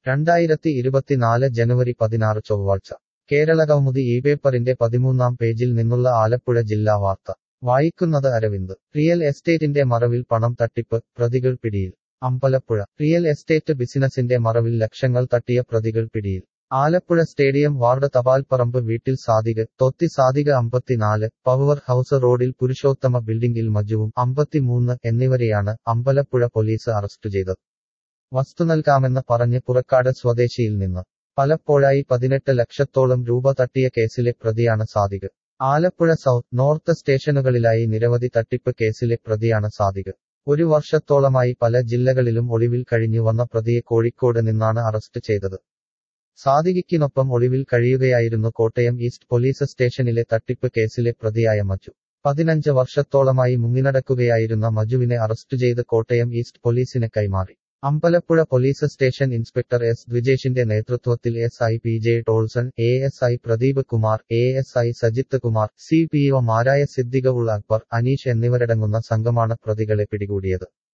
രണ്ടായിരത്തി ഇരുപത്തിനാല് ജനുവരി പതിനാറ് ചൊവ്വാഴ്ച കേരള കൗമുദി ഈ പേപ്പറിന്റെ പതിമൂന്നാം പേജിൽ നിന്നുള്ള ആലപ്പുഴ ജില്ലാ വാർത്ത വായിക്കുന്നത് അരവിന്ദ് റിയൽ എസ്റ്റേറ്റിന്റെ മറവിൽ പണം തട്ടിപ്പ് പ്രതികൾ പിടിയിൽ അമ്പലപ്പുഴ റിയൽ എസ്റ്റേറ്റ് ബിസിനസിന്റെ മറവിൽ ലക്ഷങ്ങൾ തട്ടിയ പ്രതികൾ പിടിയിൽ ആലപ്പുഴ സ്റ്റേഡിയം വാർഡ് തപാൽപ്പറമ്പ് വീട്ടിൽ സാദിഖ് തൊത്തി സാദിഖ് അമ്പത്തിനാല് പവർ ഹൌസ് റോഡിൽ പുരുഷോത്തമ ബിൽഡിംഗിൽ മജുവും അമ്പത്തിമൂന്ന് എന്നിവരെയാണ് അമ്പലപ്പുഴ പോലീസ് അറസ്റ്റ് ചെയ്തത് വസ്തു നൽകാമെന്ന് പറഞ്ഞ് പുറക്കാട് സ്വദേശിയിൽ നിന്ന് പലപ്പോഴായി പതിനെട്ട് ലക്ഷത്തോളം രൂപ തട്ടിയ കേസിലെ പ്രതിയാണ് സാദിഖ് ആലപ്പുഴ സൗത്ത് നോർത്ത് സ്റ്റേഷനുകളിലായി നിരവധി തട്ടിപ്പ് കേസിലെ പ്രതിയാണ് സാദിഖ് ഒരു വർഷത്തോളമായി പല ജില്ലകളിലും ഒളിവിൽ കഴിഞ്ഞു വന്ന പ്രതിയെ കോഴിക്കോട് നിന്നാണ് അറസ്റ്റ് ചെയ്തത് സാദിഖിക്കിനൊപ്പം ഒളിവിൽ കഴിയുകയായിരുന്നു കോട്ടയം ഈസ്റ്റ് പോലീസ് സ്റ്റേഷനിലെ തട്ടിപ്പ് കേസിലെ പ്രതിയായ മജു പതിനഞ്ച് വർഷത്തോളമായി മുങ്ങിനടക്കുകയായിരുന്ന മജുവിനെ അറസ്റ്റ് ചെയ്ത് കോട്ടയം ഈസ്റ്റ് പോലീസിന് കൈമാറി Ambalappuzha police station inspector S ദ്വിജേഷിന്റെ നേതൃത്വത്തിൽ S I P J Tolson A S I Pradeep Kumar A S I Sajith Kumar C P ഒമാരായ സിദ്ദിഖ ഉൾ അക്ബർ അനീഷ് എന്നിവരടങ്ങുന്ന സംഘമാണ് പ്രതികളെ പിടികൂടിയത്